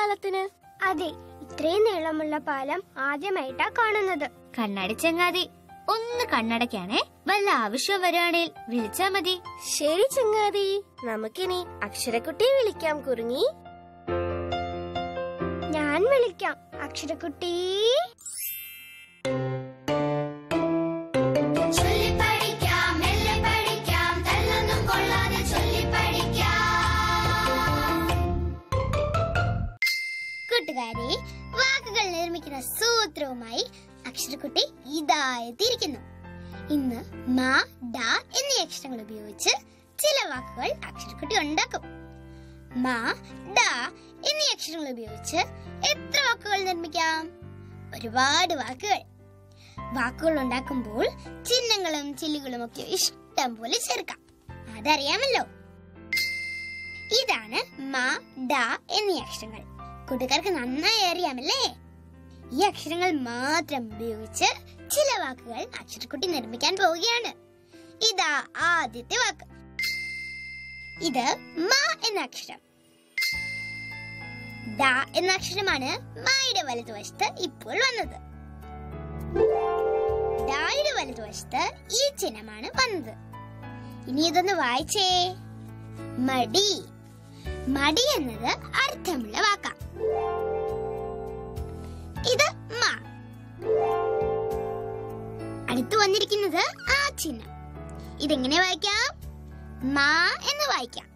പാലത്തിന് അതെ ഇത്രയും നീളമുള്ള പാലം ആദ്യമായിട്ടാ കാണുന്നത് കണ്ണാടി ചങ്ങാതി ഒന്ന് കണ്ണടയ്ക്കാണേ വല്ല ആവശ്യം വരികയാണെങ്കിൽ വിളിച്ചാ മതി ശരി ചങ്ങാതി നമുക്കിനി അക്ഷരക്കുട്ടിയെ വിളിക്കാം കുറുങ്ങി ഞാൻ വിളിക്കാം അക്ഷരക്കുട്ടി ചൊല്ലിപ്പഠിക്കാം മെല്ലെ പഠിക്കാം തല്ലൊന്നും കൊള്ളാതെ ചൊല്ലിപ്പഠിക്കാം കൂട്ടുകാരെ വാക്കുകൾ നിർമ്മിക്കുന്ന സൂത്രവുമായി അക്ഷരക്കുട്ടി ഇതാ എത്തിയിരിക്കുന്നു ഇന്ന് മാ ഡ എന്നീ അക്ഷരങ്ങൾ ഉപയോഗിച്ച് ചില വാക്കുകൾ അക്ഷരക്കുട്ടി ഉണ്ടാക്കും മാ ഡ എന്നീ അക്ഷരങ്ങൾ ഉപയോഗിച്ച് എത്ര വാക്കുകൾ നിർമ്മിക്കാം ഒരുപാട് വാക്കുകൾ വാക്കുകൾ ഉണ്ടാക്കുമ്പോൾ ചിഹ്നങ്ങളും ചില്ലുകളും ഒക്കെ ഇഷ്ടം പോലെ ചേർക്കാം അതറിയാമല്ലോ ഇതാണ് മ ഡ എന്നീ അക്ഷരങ്ങൾ കൂട്ടുകാർക്ക് നന്നായി അറിയാമല്ലേ ഈ അക്ഷരങ്ങൾ മാത്രം ഉപയോഗിച്ച് ചില വാക്കുകൾ അക്ഷരക്കുട്ടി നിർമ്മിക്കാൻ പോവുകയാണ് ഇതാ ആദ്യത്തെ വാക്ക് ഇത് മ എന്ന അക്ഷരം ഡ എന്ന അക്ഷരമാണ് മായുടെ വലതുവശത്ത് ഇപ്പോൾ വന്നത് ഡായുടെ വലതുവശത്ത് ഈ ചിഹ്നമാണ് വന്നത് ഇനി ഇതൊന്ന് വായിച്ചേ മടി മടി എന്നത് അർത്ഥമുള്ള വാക്കാ ഇത് മ അടുത്ത് വന്നിരിക്കുന്നത് ആ ചിഹ്നം ഇതെങ്ങനെ വായിക്കാം മാ എന്ന് വായിക്കാം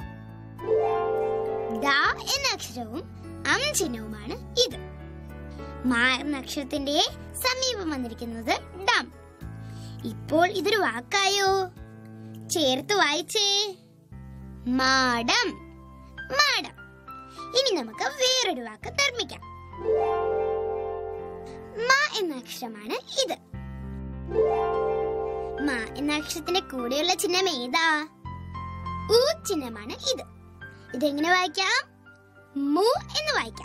ദ എന്ന അക്ഷരവും അം ചിഹ്നവുമാണ് ഇത് മാ എന്ന അക്ഷരത്തിന്റെ സമീപം വന്നിരിക്കുന്നത് ഡം ഇപ്പോൾ ഇതൊരു വാക്കായോ ചേർത്ത് വായിച്ചേ മാടം മാടം ഇനി നമുക്ക് വേറൊരു വാക്ക് നിർമ്മിക്കാം മ എന്ന അക്ഷരമാണ് ഇത് മ എന്ന അക്ഷരത്തിന്റെ കൂടെയുള്ള ചിഹ്നം ഏതാ ഉ ചിഹ്നമാണ് ഇത് ഇതെങ്ങനെ വായിക്കാം മു എന്ന് വായിക്കാം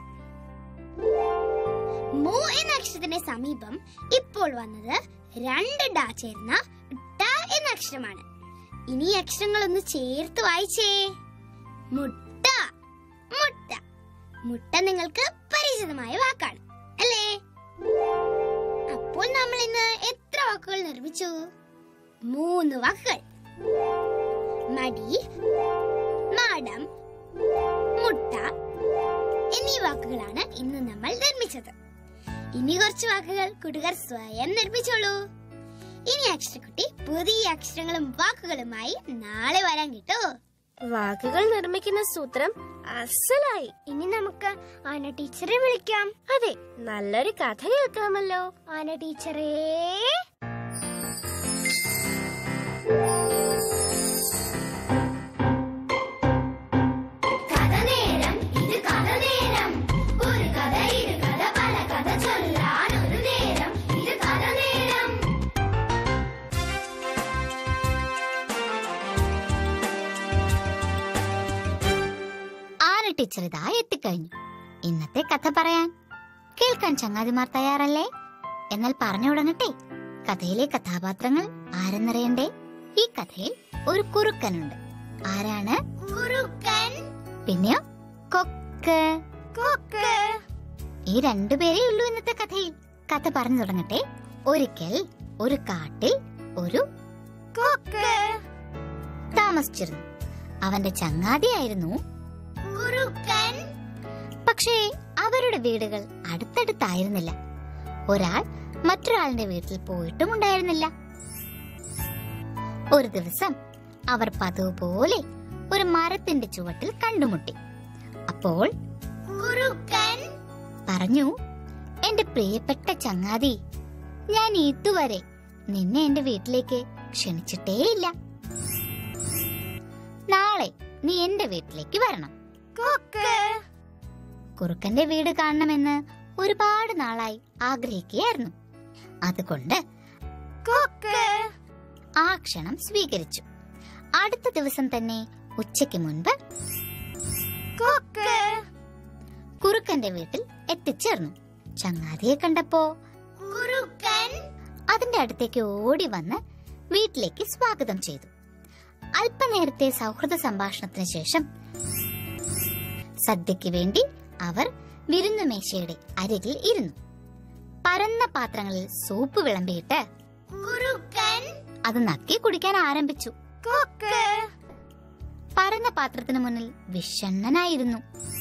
മു എന്ന അക്ഷരത്തിന്റെ സമീപം ഇപ്പോൾ വന്നത് രണ്ട് ഡ ചേർന്ന ട എന്ന അക്ഷരമാണ് ഇനി ഈ അക്ഷരങ്ങളൊന്ന് ചേർത്ത് വായിച്ചേ മുട്ട മുട്ട മുട്ട നിങ്ങൾക്ക് പരിചിതമായ വാക്കാണ് അല്ലേ അപ്പോൾ നമ്മൾ ഇന്ന് എത്ര വാക്കുകൾ നിർമ്മിച്ചു മൂന്ന് വാക്കുകൾ മടി മാടം മുട്ട എന്നീ വാക്കുകളാണ് ഇന്ന് നമ്മൾ നിർമ്മിച്ചത് ഇനി കുറച്ച് വാക്കുകൾ കൂട്ടുകാർ സ്വയം നിർമ്മിച്ചോളൂ ഇനി അക്ഷരക്കുട്ടി പുതിയ അക്ഷരങ്ങളും വാക്കുകളുമായി നാളെ വരാൻ കിട്ടോ വാക്കുകൾ നിർമ്മിക്കുന്ന സൂത്രം അസലായി ഇനി നമുക്ക് ആന ടീച്ചറെ വിളിക്കാം അതെ നല്ലൊരു കഥ കേൾക്കാമല്ലോ ആന ടീച്ചറേ കഥ നേരം ഇത് കഥ നേരം ഒരു കഥ ഇരു കഥ പല കഥ ചൊല്ലാൻ ഒരു നേരം ഇത് കഥ നേരം ആന ടീച്ചർ ഇതാ എത്തിക്കഴിഞ്ഞു ഇന്നത്തെ കഥ പറയാൻ കേൾക്കാൻ ചങ്ങാതിമാർ തയ്യാറല്ലേ എന്നാൽ പറഞ്ഞു തുടങ്ങട്ടെ കഥയിലെ കഥാപാത്രങ്ങൾ ആരെന്നറിയണ്ടേ ഈ കഥയിൽ ഒരു കുറുക്കനുണ്ട് ആരാണ് കുറുക്കൻ പിന്നെയോ കൊക്ക് കൊക്ക് ഈ രണ്ടുപേരേ ഉള്ളൂ ഇന്നത്തെ കഥയിൽ കഥ പറഞ്ഞു തുടങ്ങട്ടെ ഒരിക്കൽ ഒരു കാട്ടിൽ ഒരു കൊക്ക് താമസിച്ചിരുന്നു അവന്റെ ചങ്ങാതിയായിരുന്നു കുറുക്കൻ പക്ഷേ അവരുടെ വീടുകൾ അടുത്തടുത്തായിരുന്നില്ല ഒരാൾ മറ്റൊരാളിന്റെ വീട്ടിൽ പോയിട്ടും ഉണ്ടായിരുന്നില്ല ഒരു ദിവസം അവർ പതിവ് പോലെ ഒരു മരത്തിന്റെ ചുവട്ടിൽ കണ്ടുമുട്ടി അപ്പോൾ കുറുക്കൻ പറഞ്ഞു എന്റെ പ്രിയപ്പെട്ട ചങ്ങാതി ഞാൻ ഇതുവരെ നിന്നെ എന്റെ വീട്ടിലേക്ക് ക്ഷണിച്ചിട്ടേയില്ല നാളെ നീ എന്റെ വീട്ടിലേക്ക് വരണം കൊക്ക് കുറുക്കന്റെ വീട് കാണണമെന്ന് ഒരുപാട് നാളായി ആഗ്രഹിക്കുകയായിരുന്നു അതുകൊണ്ട് കൊക്ക് ആ ക്ഷണം സ്വീകരിച്ചു അടുത്ത ദിവസം തന്നെ ഉച്ചയ്ക്ക് മുൻപ് കൊക്ക് കുറുക്കന്റെ വീട്ടിൽ എത്തിച്ചേർന്നു ചങ്ങാതിയെ കണ്ടപ്പോ കുറുക്കൻ അതിന്റെ അടുത്തേക്ക് ഓടി വന്ന് വീട്ടിലേക്ക് സ്വാഗതം ചെയ്തു അല്പനേരത്തെ സൗഹൃദ സംഭാഷണത്തിന് ശേഷം സദ്യക്ക് വേണ്ടി അവർ വിരുന്നുമേശയുടെ അരികിൽ ഇരുന്നു പരന്ന പാത്രങ്ങളിൽ സൂപ്പ് വിളമ്പിയിട്ട് കുറുക്കൻ അത് നക്കി കുടിക്കാൻ ആരംഭിച്ചു കൊക്ക് പരന്ന പാത്രത്തിന് മുന്നിൽ വിഷണ്ണനായിരുന്നു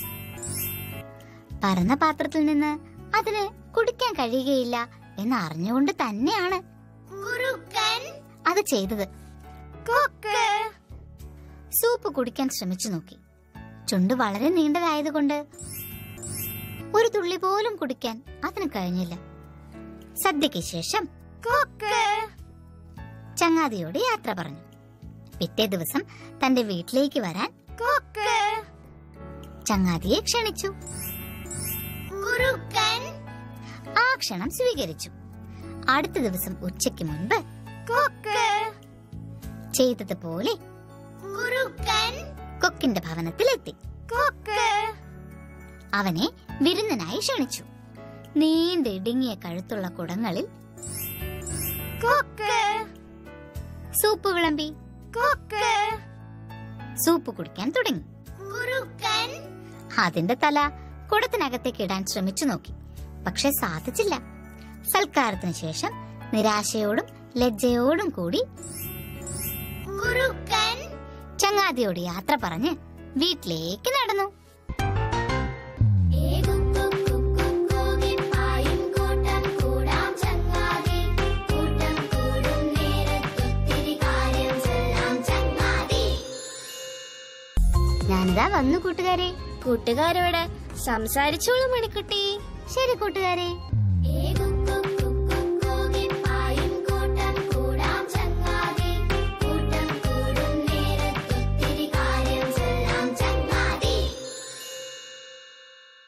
പരന്ന പാത്രത്തിൽ നിന്ന് അതിന് കുടിക്കാൻ കഴിയുകയില്ല എന്ന് അറിഞ്ഞുകൊണ്ട് തന്നെയാണ് കുറുക്കൻ അത് ചെയ്തത് കൊക്ക് സൂപ്പ് കുടിക്കാൻ ശ്രമിച്ചു നോക്കി ചുണ്ട് വളരെ നീണ്ടതായതുകൊണ്ട് ഒരു തുള്ളി പോലും കുടിക്കാൻ അതിന് കഴിഞ്ഞില്ല സദ്യയ്ക്ക് ശേഷം കൊക്ക് ചങ്ങാതിയോട് യാത്ര പറഞ്ഞു പിറ്റേ ദിവസം തന്റെ വീട്ടിലേക്ക് വരാൻ കൊക്ക് ചങ്ങാതിയെ ക്ഷണിച്ചു കുറുക്കൻ ആ ക്ഷണം സ്വീകരിച്ചു അടുത്ത ദിവസം ഉച്ചയ്ക്ക് മുൻപ് കൊക്ക് ചെയ്തതുപോലെ കുറുക്കൻ കൊക്കിന്റെ ഭവനത്തിലെത്തി കൊക്ക് അവനെ വിരുന്നനായി ക്ഷണിച്ചു നീണ്ടിടുങ്ങിയ കഴുത്തുള്ള കുടങ്ങളിൽ കൊക്ക് സൂപ്പ് വിളമ്പി കൊക്ക് സൂപ്പ് കുടിക്കാൻ തുടങ്ങി കുറുക്കൻ അതിന്റെ തല കുടത്തിനകത്തേക്ക് ഇടാൻ ശ്രമിച്ചു നോക്കി പക്ഷെ സാധിച്ചില്ല സൽക്കാരത്തിന് ശേഷം നിരാശയോടും ലജ്ജയോടും കൂടി കുറുക്കൻ ചങ്ങാതിയോട് യാത്ര പറഞ്ഞ് വീട്ടിലേക്ക് നടന്നു ഞാനിതാ വന്നു കൂട്ടുകാരെ കൂട്ടുകാരോട് സംസാരിച്ചോളൂ മണിക്കുട്ടി ശരി കൂട്ടുകാരെ